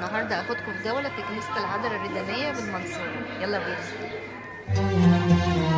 النهارده هاخدكم في جوله في كنيسه العذراء الردانيه بالمنصوره يلا بينا